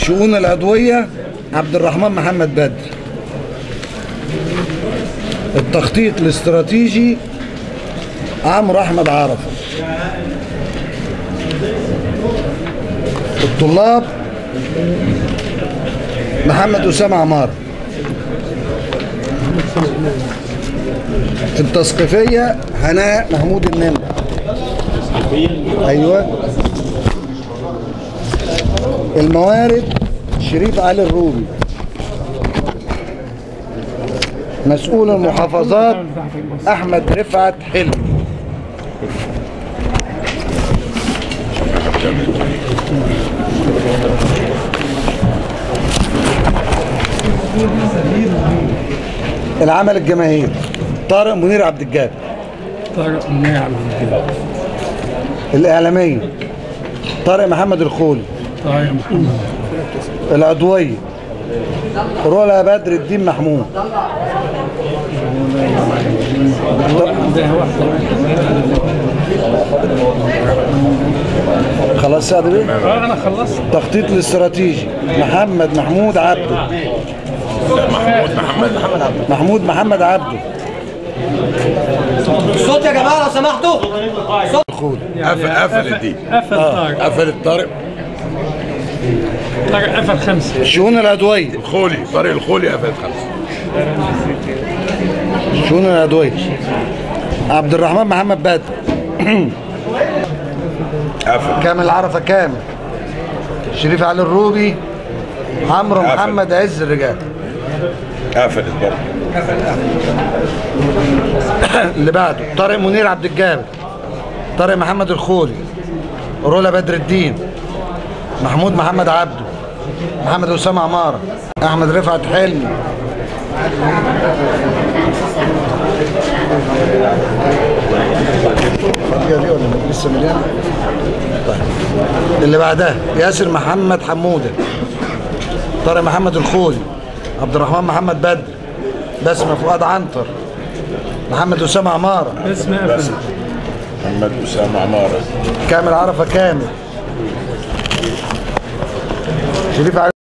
الشؤون العضوية عبد الرحمن محمد بدر التخطيط الاستراتيجي عمرو احمد عرفه الطلاب محمد اسامه عمار التثقيفيه هناء محمود النمر ايوه الموارد شريف علي الرومي مسؤول المحافظات احمد رفعت حلمي العمل الجماهيري طارق منير عبد الجابر طارق منير عبد الجليل الاعلاميه طارق محمد الخولي طارق محمد العضويه رولا بدر الدين محمود ده واحد خلاص يا بيه اه انا خلصت تخطيط الاستراتيجي محمد محمود عبده محمود محمد محمد عبد محمود محمد عبده الصوت يا جماعه لو سمحتوا الخولي قفل قفلت دي قفل طارق قفلت طارق طارق قفل خمسه الشؤون العضويه الخولي طارق الخولي قفلت خمسه الشؤون العضويه عبد الرحمن محمد بدر قفل كامل عرفه كامل شريف علي الروبي عمرو قفل. محمد عز الرجال قفلت برضه اللي بعده طارق منير عبد الجابر طارق محمد الخولي رولا بدر الدين محمود محمد عبده محمد اسامه عماره احمد رفعت حلمي فاضيه دي ولا لسه مليانه؟ طيب اللي بعدها ياسر محمد حموده طارق محمد الخولي عبد الرحمن محمد بدر بسمه فؤاد عنتر محمد اسامه عماره اسمه قفل محمد اسامه عماره كامل عرفه كامل شريف علي